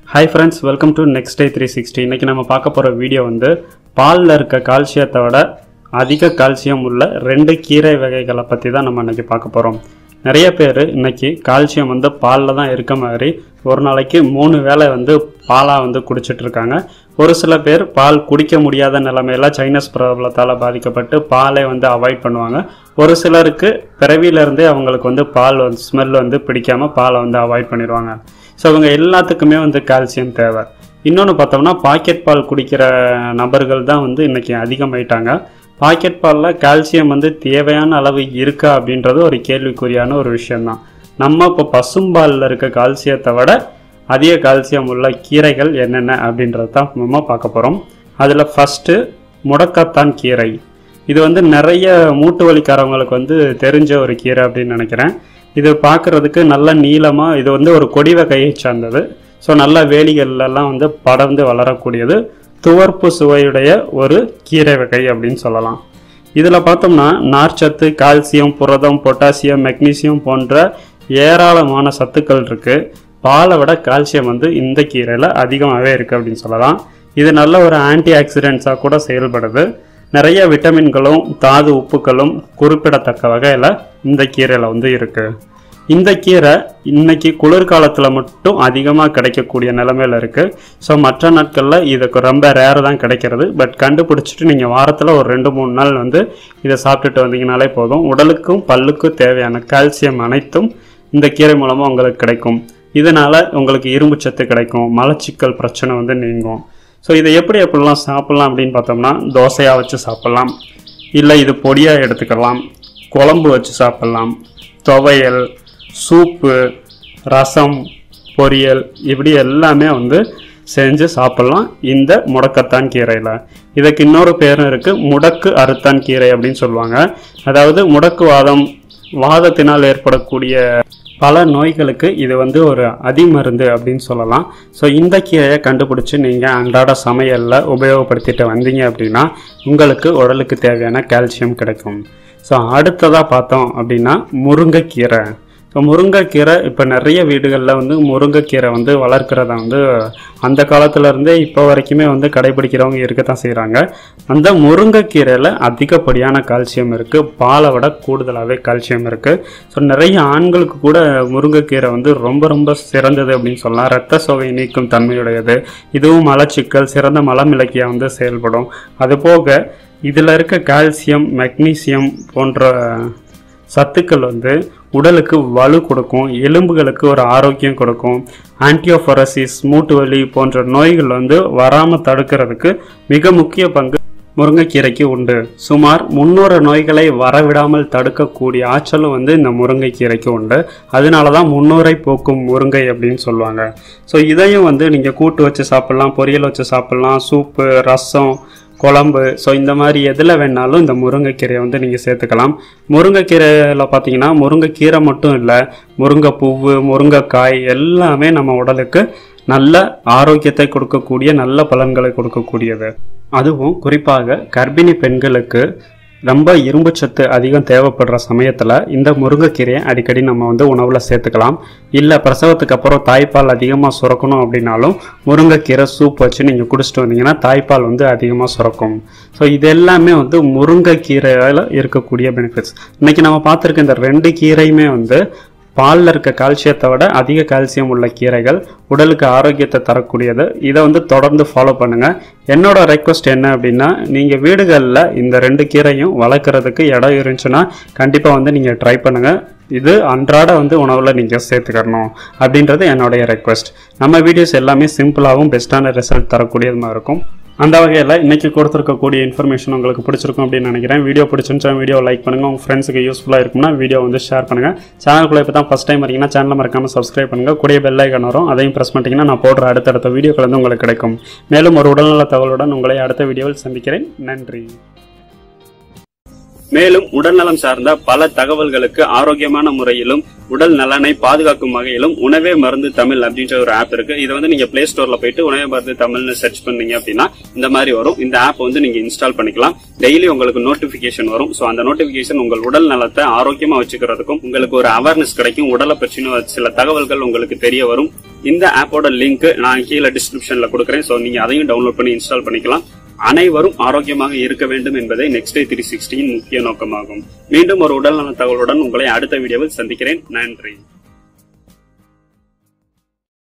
hi friends welcome to next day three sixty இன்றைக்கி நம்ம பார்க்க போகிற வீடியோ வந்து பாலில் இருக்க கால்சியத்தை விட அதிக கால்சியம் உள்ள ரெண்டு கீரை வகைகளை பற்றி தான் நம்ம இன்றைக்கி பார்க்க போகிறோம் நிறைய பேர் இன்னைக்கு கால்சியம் வந்து பாலில் தான் இருக்க மாதிரி ஒரு நாளைக்கு மூணு வேளை வந்து பாலாக வந்து குடிச்சிட்டு இருக்காங்க ஒரு சில பேர் பால் குடிக்க முடியாத நிலைமையில சைனஸ் ப்ராப்ளத்தால் பாதிக்கப்பட்டு பாலை வந்து அவாய்ட் பண்ணுவாங்க ஒரு சிலருக்கு பிறவியிலேருந்தே அவங்களுக்கு வந்து பால் வந்து ஸ்மெல் வந்து பிடிக்காம பாலை வந்து அவாய்ட் பண்ணிடுவாங்க ஸோ இவங்க எல்லாத்துக்குமே வந்து கால்சியம் தேவை இன்னொன்று பார்த்தோம்னா பாக்கெட் பால் குடிக்கிற நபர்கள் தான் வந்து இன்னைக்கு அதிகமாயிட்டாங்க பாக்கெட் பாலில் கால்சியம் வந்து தேவையான அளவு இருக்கா அப்படின்றது ஒரு கேள்விக்குறியான ஒரு விஷயம்தான் நம்ம இப்போ பசும்பாலில் இருக்க கால்சியத்தை விட அதிக கால்சியம் உள்ள கீரைகள் என்னென்ன அப்படின்றது தான் நம்ம பார்க்க போகிறோம் அதில் ஃபஸ்ட்டு முடக்கத்தான் கீரை இது வந்து நிறைய மூட்டு வலிக்காரவங்களுக்கு வந்து தெரிஞ்ச ஒரு கீரை அப்படின்னு நினைக்கிறேன் இது பார்க்குறதுக்கு நல்ல நீளமாக இது வந்து ஒரு கொடி வகையை சார்ந்தது ஸோ நல்ல வேலிகள்லாம் வந்து படர்ந்து வளரக்கூடியது துவர்ப்பு சுவையுடைய ஒரு கீரை வகை அப்படின்னு சொல்லலாம் இதில் பார்த்தோம்னா நார்ச்சத்து கால்சியம் புரதம் பொட்டாசியம் மெக்னீசியம் போன்ற ஏராளமான சத்துக்கள் இருக்குது பாலை விட கால்சியம் வந்து இந்த கீரையில் அதிகமாகவே இருக்குது அப்படின்னு சொல்லலாம் இது நல்ல ஒரு ஆன்டி ஆக்சிடென்ட்ஸாக கூட செயல்படுது நிறைய விட்டமின்களும் தாது உப்புக்களும் குறிப்பிடத்தக்க வகையில் இந்த கீரையில் வந்து இருக்குது இந்த கீரை இன்னைக்கு குளிர்காலத்தில் மட்டும் அதிகமாக கிடைக்கக்கூடிய நிலமையில இருக்குது ஸோ மற்ற நாட்களில் இதுக்கு ரொம்ப ரேர் தான் கிடைக்கிறது பட் கண்டுபிடிச்சிட்டு நீங்கள் வாரத்தில் ஒரு ரெண்டு மூணு நாள் வந்து இதை சாப்பிட்டுட்டு வந்தீங்கனாலே போதும் உடலுக்கும் பல்லுக்கும் தேவையான கால்சியம் அனைத்தும் இந்த கீரை மூலமாக உங்களுக்கு கிடைக்கும் இதனால் உங்களுக்கு இரும்பு சத்து கிடைக்கும் மலச்சிக்கல் பிரச்சனை வந்து நீங்கும் ஸோ இதை எப்படி எப்படிலாம் சாப்பிட்லாம் அப்படின்னு பார்த்தோம்னா தோசையாக வச்சு சாப்பிட்லாம் இல்லை இது பொடியாக எடுத்துக்கலாம் குழம்பு வச்சு சாப்பிட்லாம் துவையல் சூப்பு ரசம் பொரியல் இப்படி எல்லாமே வந்து செஞ்சு சாப்பிட்லாம் இந்த முடக்கத்தான் கீரையில் இதுக்கு இன்னொரு பேரும் இருக்குது முடக்கு அறுத்தான் கீரை அப்படின்னு சொல்லுவாங்க அதாவது முடக்குவாதம் வாதத்தினால் ஏற்படக்கூடிய பல நோய்களுக்கு இது வந்து ஒரு அதிமருந்து அப்படின்னு சொல்லலாம் ஸோ இந்த கீரையை கண்டுபிடிச்சி நீங்கள் அன்றாட சமையலில் உபயோகப்படுத்திட்டு வந்தீங்க அப்படின்னா உங்களுக்கு உடலுக்கு தேவையான கால்சியம் கிடைக்கும் ஸோ அடுத்ததாக பார்த்தோம் அப்படின்னா முருங்கைக்கீரை ஸோ முருங்கைக்கீரை இப்போ நிறைய வீடுகளில் வந்து முருங்கைக்கீரை வந்து வளர்க்குறத வந்து அந்த காலத்துல இருந்தே இப்போ வரைக்குமே வந்து கடைபிடிக்கிறவங்க இருக்கத்தான் செய்கிறாங்க அந்த முருங்கைக்கீரையில் அதிகப்படியான கால்சியம் இருக்குது பாலை விட கூடுதலாகவே கால்சியம் இருக்குது ஸோ நிறைய ஆண்களுக்கு கூட முருங்கைக்கீரை வந்து ரொம்ப ரொம்ப சிறந்தது அப்படின்னு சொல்லலாம் இரத்த சோகை நீக்கும் தன்மையுடையது இதுவும் மலச்சிக்கல் சிறந்த மலமிளக்கியாக வந்து செயல்படும் அதுபோக இதில் இருக்க கால்சியம் மெக்னீசியம் போன்ற சத்துக்கள் வந்து உடலுக்கு வலு கொடுக்கும் எலும்புகளுக்கு ஒரு ஆரோக்கியம் கொடுக்கும் ஆன்டியோஃபரசிஸ் மூட்டு வலி போன்ற நோய்கள் வந்து வராமல் தடுக்கிறதுக்கு மிக முக்கிய பங்கு முருங்கைக்கீரைக்கு உண்டு சுமார் முன்னூறு நோய்களை வரவிடாமல் தடுக்கக்கூடிய ஆற்றலும் வந்து இந்த முருங்கைக்கீரைக்கு உண்டு அதனால தான் முன்னூரை போக்கும் முருங்கை அப்படின்னு சொல்லுவாங்க ஸோ இதையும் வந்து நீங்கள் கூட்டு வச்சு சாப்பிட்லாம் பொரியல் வச்சு சாப்பிட்லாம் சூப்பு ரசம் குழம்பு ஸோ இந்த மாதிரி எதில் வேணாலும் இந்த முருங்கைக்கீரையை வந்து நீங்கள் சேர்த்துக்கலாம் முருங்கைக்கீரையில் பார்த்தீங்கன்னா முருங்கைக்கீரை மட்டும் இல்லை முருங்கைப்பூவு முருங்கைக்காய் எல்லாமே நம்ம உடலுக்கு நல்ல ஆரோக்கியத்தை கொடுக்கக்கூடிய நல்ல பலன்களை கொடுக்கக்கூடியது அதுவும் குறிப்பாக கர்ப்பிணி பெண்களுக்கு ரொம்ப இரும்புச்சத்து அதிகம் தேவைப்படுற சமயத்தில் இந்த முருங்கைக்கீரையை அடிக்கடி நம்ம வந்து உணவில் சேர்த்துக்கலாம் இல்லை பிரசவத்துக்கு அப்புறம் தாய்ப்பால் அதிகமாக சுரக்கணும் அப்படின்னாலும் முருங்கைக்கீரை சூப் வச்சு நீங்கள் குடிச்சிட்டு வந்தீங்கன்னா தாய்ப்பால் வந்து அதிகமாக சுரக்கும் ஸோ இது எல்லாமே வந்து முருங்கைக்கீரையில் இருக்கக்கூடிய பெனிஃபிட்ஸ் இன்றைக்கி நம்ம பார்த்துருக்க இந்த ரெண்டு கீரையுமே வந்து பாலில் இருக்க கால்சியத்தை விட அதிக கால்சியம் உள்ள கீரைகள் உடலுக்கு ஆரோக்கியத்தை தரக்கூடியது இதை வந்து தொடர்ந்து ஃபாலோ பண்ணுங்கள் என்னோட ரெக்வஸ்ட் என்ன அப்படின்னா நீங்கள் வீடுகளில் இந்த ரெண்டு கீரையும் வளர்க்குறதுக்கு இடம் இருந்துச்சுன்னா கண்டிப்பாக வந்து நீங்கள் ட்ரை பண்ணுங்கள் இது அன்றாட வந்து உணவில் நீங்கள் சேர்த்துக்கணும் அப்படின்றது என்னுடைய ரெக்வஸ்ட் நம்ம வீடியோஸ் எல்லாமே சிம்பிளாகவும் பெஸ்ட்டான ரிசல்ட் தரக்கூடியதுமாக இருக்கும் அந்த வகையில் இன்றைக்கி கொடுத்துருக்கக்கூடிய இன்ஃபர்மேஷன் உங்களுக்கு பிடிச்சிருக்கும் அப்படின்னு நினைக்கிறேன் வீடியோ பிடிச்சிருந்துச்சா வீடியோ லைக் பண்ணுங்கள் உங்கள் ஃப்ரெண்ட்ஸுக்கு யூஸ்ஃபுல்லாக இருக்கும்னா வீடியோ வந்து ஷேர் பண்ணுங்கள் சேனலுக்குள்ளே இப்போ தான் ஃபஸ்ட் டைம் வரீங்கன்னா சேனலை மறக்காமல் சப்ஸ்கிரைப் பண்ணுங்கள் கூடிய பெல் ஐக்கன் வரும் அதையும் ப்ரெஸ் பண்ணிட்டீங்கன்னா நான் போடுற அடுத்தடுத்த வீடியோக்கள் வந்து உங்களுக்கு கிடைக்கும் மேலும் ஒரு உடல்நல தகவலுடன் உங்களை அடுத்த வீடியோவில் சந்திக்கிறேன் நன்றி மேலும் உடல்நலம் சார்ந்த பல தகவல்களுக்கு ஆரோக்கியமான முறையிலும் உடல் நலனை பாதுகாக்கும் வகையிலும் உணவே மருந்து தமிழ் அப்படின்ற ஒரு ஆப் இருக்கு இதை வந்து நீங்க பிளே ஸ்டோர்ல போயிட்டு உணவே மருந்து தமிழ்னு சர்ச் பண்ணீங்க அப்படின்னா இந்த மாதிரி வரும் இந்த ஆப் வந்து நீங்க இன்ஸ்டால் பண்ணிக்கலாம் டெய்லி உங்களுக்கு நோட்டிபிகேஷன் வரும் சோ அந்த நோட்டிபிகேஷன் உங்கள் உடல் நலத்தை ஆரோக்கியமா வச்சுக்கிறதுக்கும் உங்களுக்கு ஒரு அவேர்னஸ் கிடைக்கும் உடலை பற்றின சில தகவல்கள் உங்களுக்கு தெரிய வரும் இந்த ஆப்போட லிங்க் நான் கீழே டிஸ்கிரிப்ஷன்ல கொடுக்குறேன் சோ நீங்க அதையும் டவுன்லோட் பண்ணி இன்ஸ்டால் பண்ணிக்கலாம் அனைவரும் ஆரோக்கியமாக இருக்க வேண்டும் என்பதே நெக்ஸ்ட் டே த்ரீ சிக்ஸ்டியின் முக்கிய நோக்கமாகும் மீண்டும் ஒரு உடல்நல தகவலுடன் உங்களை அடுத்த வீடியோவில் சந்திக்கிறேன் நன்றி